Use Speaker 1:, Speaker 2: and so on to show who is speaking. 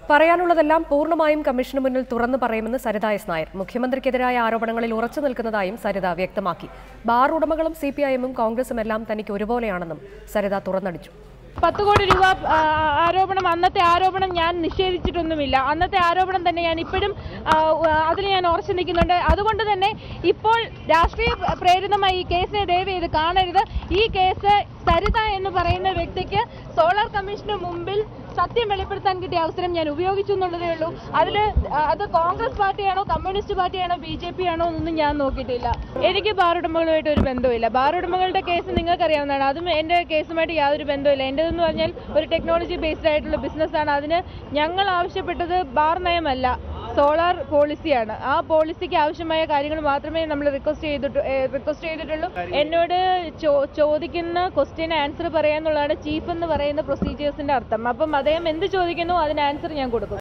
Speaker 1: പറയാനുള്ളതെല്ലാം പൂർണ്ണമായും കമ്മീഷന് മുന്നിൽ തുറന്നു പറയുമെന്ന് സരിത എസ് നായർ മുഖ്യമന്ത്രിക്കെതിരായ ആരോപണങ്ങളിൽ ഉറച്ചു നിൽക്കുന്നതായും സരിത വ്യക്തമാക്കി ബാർ ഉടമകളും സി പി ഐഎമ്മും കോൺഗ്രസും എല്ലാം തനിക്ക് ഒരുപോലെയാണെന്നും സരിത തുറന്നടിച്ചു
Speaker 2: പത്ത് കോടി രൂപ ആ, ആരോപണം അന്നത്തെ ആരോപണം ഞാൻ നിഷേധിച്ചിട്ടൊന്നുമില്ല അന്നത്തെ ആരോപണം തന്നെ ഞാൻ ഇപ്പോഴും ആ, അതിൽ ഞാൻ ഉറച്ചു നിൽക്കുന്നുണ്ട് അതുകൊണ്ട് തന്നെ ഇപ്പോൾ രാഷ്ട്രീയ പ്രേരിതമായി ഈ കേസിനെ ദയവ് ചെയ്ത് കാണരുത് ഈ കേസ് സരിത എന്ന് പറയുന്ന വ്യക്തിക്ക് സോളാർ കമ്മീഷന് മുമ്പിൽ സത്യം വെളിപ്പെടുത്താൻ കിട്ടിയ അവസരം ഞാൻ ഉപയോഗിച്ചു എന്നുള്ളതേ ഉള്ളൂ അതിൽ അത് കോൺഗ്രസ് പാർട്ടിയാണോ കമ്മ്യൂണിസ്റ്റ് പാർട്ടിയാണോ ബി ജെ പി ആണോ എന്നൊന്നും ഞാൻ നോക്കിയിട്ടില്ല എനിക്ക് ബാർ ഉടമകളുമായിട്ട് ഒരു ബന്ധമില്ല ബാർ ഉടമകളുടെ കേസ് നിങ്ങൾക്കറിയാവുന്നതാണ് അതും എൻ്റെ കേസുമായിട്ട് യാതൊരു ബന്ധമില്ല എൻ്റെതെന്ന് പറഞ്ഞാൽ ഒരു ടെക്നോളജി ബേസ്ഡ് ആയിട്ടുള്ള ബിസിനസ്സാണ് അതിന് ഞങ്ങൾ ആവശ്യപ്പെട്ടത് ബാർ നയമല്ല സോളാർ പോളിസിയാണ് ആ പോളിസിക്ക് ആവശ്യമായ കാര്യങ്ങൾ മാത്രമേ നമ്മൾ റിക്വസ്റ്റ് ചെയ്തിട്ട് റിക്വസ്റ്റ് ചെയ്തിട്ടുള്ളൂ എന്നോട് ചോ- ചോദിക്കുന്ന ക്വസ്റ്റ്യൻ ആൻസർ പറയാന്നുള്ളതാണ് ചീഫ് എന്ന് പറയുന്ന പ്രൊസീജിയേഴ്സിന്റെ അർത്ഥം അപ്പം അദ്ദേഹം എന്ത് ചോദിക്കുന്നു അതിന് ആൻസർ ഞാൻ കൊടുക്കും